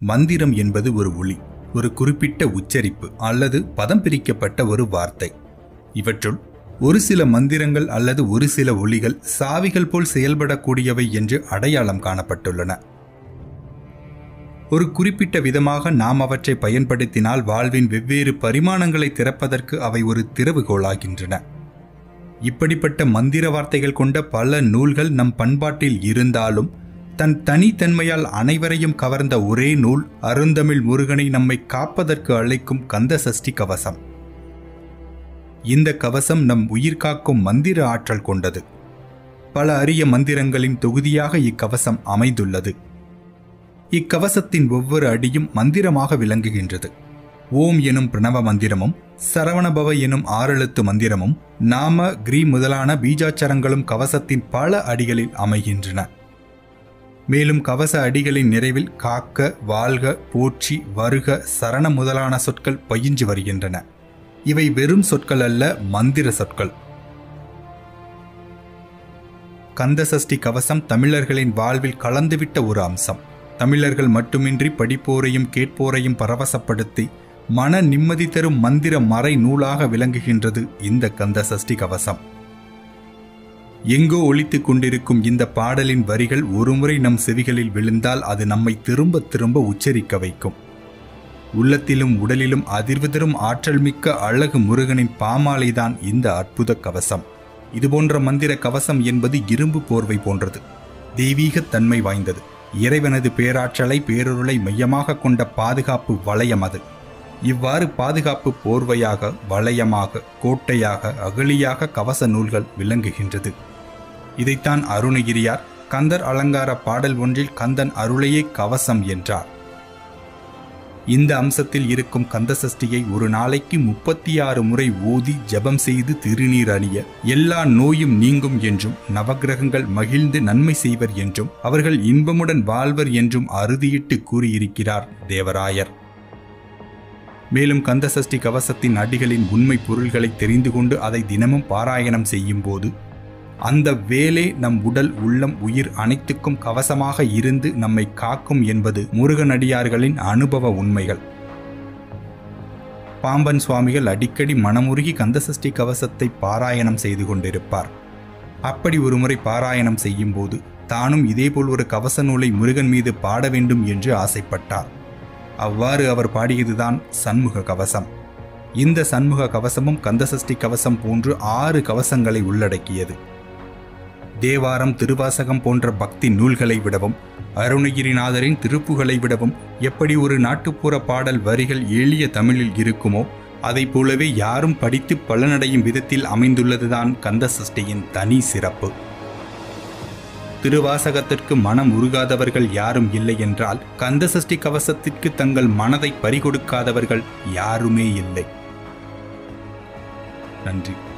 மந்திரம் என்பது ஒரு ஒளி ஒரு குறிப்பிட்ட உச்சரிப்பு அல்லது பதம் பிரிக்கப்பட்ட ஒரு வார்த்தை இவற்றுள் ஒரு சில மந்திரங்கள் அல்லது ஒரு சில ஒளிகள் சாவிகள் போல் செயல்படக்கூடியவை என்று அடையாளம் காணப்பட்டுள்ளன ஒரு குறிப்பிட்ட விதமாக நாம் அவற்றை பயன்படுத்தினால் வாழ்வின் வெவ்வேறு பரிமாணங்களை திறப்பதற்கு அவை ஒரு திறவுகோலாகின்றன இப்படிப்பட்ட மந்திர வார்த்தைகள் கொண்ட பல நூல்கள் நம் பண்பாட்டில் இருந்தாலும் தன் தனித்தன்மையால் அனைவரையும் கவர்ந்த ஒரே நூல் அருந்தமிழ் முருகனை நம்மை காப்பதற்கு அழைக்கும் கந்த சஷ்டி கவசம் இந்த கவசம் நம் உயிர் காக்கும் மந்திர ஆற்றல் கொண்டது பல அரிய மந்திரங்களின் தொகுதியாக இக்கவசம் அமைந்துள்ளது இக்கவசத்தின் ஒவ்வொரு அடியும் மந்திரமாக விளங்குகின்றது ஓம் எனும் பிரணவ மந்திரமும் சரவணபவ எனும் ஆறெழுத்து மந்திரமும் நாம கிரீ முதலான பீஜாச்சரங்களும் கவசத்தின் பல அடிகளில் அமைகின்றன மேலும் கவச அடிகளின் நிறைவில் காக்க வாழ்க போற்றி வருக சரண முதலான சொற்கள் பயின்று வருகின்றன இவை வெறும் சொற்கள் அல்ல மந்திர சொற்கள் கந்தசஷ்டி கவசம் தமிழர்களின் வாழ்வில் கலந்துவிட்ட ஒரு அம்சம் தமிழர்கள் மட்டுமின்றி படிப்போரையும் கேட்போரையும் பரவசப்படுத்தி மன நிம்மதி தரும் மந்திர மறை நூலாக விளங்குகின்றது இந்த கந்த சஷ்டி கவசம் எங்கோ ஒலித்துக் கொண்டிருக்கும் இந்த பாடலின் வரிகள் ஒருமுறை நம் செவிகளில் விழுந்தால் அது நம்மை திரும்ப திரும்ப உச்சரிக்க வைக்கும் உள்ளத்திலும் உடலிலும் அதிர்வு தரும் ஆற்றல் மிக்க அழகு முருகனின் பாமாலைதான் இந்த அற்புத கவசம் இதுபோன்ற மந்திர கவசம் என்பது இரும்பு போர்வை போன்றது தெய்வீக தன்மை வாய்ந்தது இறைவனது பேராற்றலை பேரொருளை மையமாக கொண்ட பாதுகாப்பு வளையம் அது இவ்வாறு பாதுகாப்பு போர்வையாக வளையமாக கோட்டையாக அகழியாக கவச நூல்கள் விளங்குகின்றது இதைத்தான் அருணகிரியார் கந்தர் அலங்கார பாடல் ஒன்றில் கந்தன் அருளையே கவசம் என்றார் இந்த அம்சத்தில் இருக்கும் கந்தசஷ்டியை ஒரு நாளைக்கு முப்பத்தி ஆறு முறை ஓதி ஜபம் செய்து திருநீர் அணிய எல்லா நோயும் நீங்கும் என்றும் நவக்கிரகங்கள் மகிழ்ந்து நன்மை செய்வர் என்றும் அவர்கள் இன்பமுடன் வாழ்வர் என்றும் அறுதியிட்டு கூறியிருக்கிறார் தேவராயர் மேலும் கந்தசஷ்டி கவசத்தின் அடிகளின் உண்மை பொருள்களை தெரிந்து கொண்டு அதை தினமும் பாராயணம் செய்யும் போது அந்த வேலே நம் உடல் உள்ளம் உயிர் அனைத்துக்கும் கவசமாக இருந்து நம்மை காக்கும் என்பது முருகனடியார்களின் அனுபவ உண்மைகள் பாம்பன் சுவாமிகள் அடிக்கடி மனமுருகி கந்தசஷ்டி கவசத்தை பாராயணம் செய்து கொண்டிருப்பார் அப்படி ஒருமுறை பாராயணம் செய்யும் போது தானும் இதேபோல் ஒரு கவச நூலை முருகன் மீது பாட வேண்டும் என்று ஆசைப்பட்டார் அவ்வாறு அவர் பாடியதுதான் சண்முக கவசம் இந்த சண்முக கவசமும் கந்தசஷ்டி கவசம் போன்று ஆறு கவசங்களை உள்ளடக்கியது தேவாரம் திருவாசகம் போன்ற பக்தி நூல்களை விடவும் அருணகிரிநாதரின் திருப்புகளை விடவும் எப்படி ஒரு நாட்டுப்புற பாடல் வரிகள் எளிய தமிழில் இருக்குமோ அதை போலவே யாரும் படித்து பலனடையும் விதத்தில் அமைந்துள்ளதுதான் கந்த சஷ்டியின் தனி சிறப்பு திருவாசகத்திற்கு மனம் உருகாதவர்கள் யாரும் இல்லை என்றால் கந்த சஷ்டி கவசத்திற்கு தங்கள் மனதை பறிகொடுக்காதவர்கள் யாருமே இல்லை நன்றி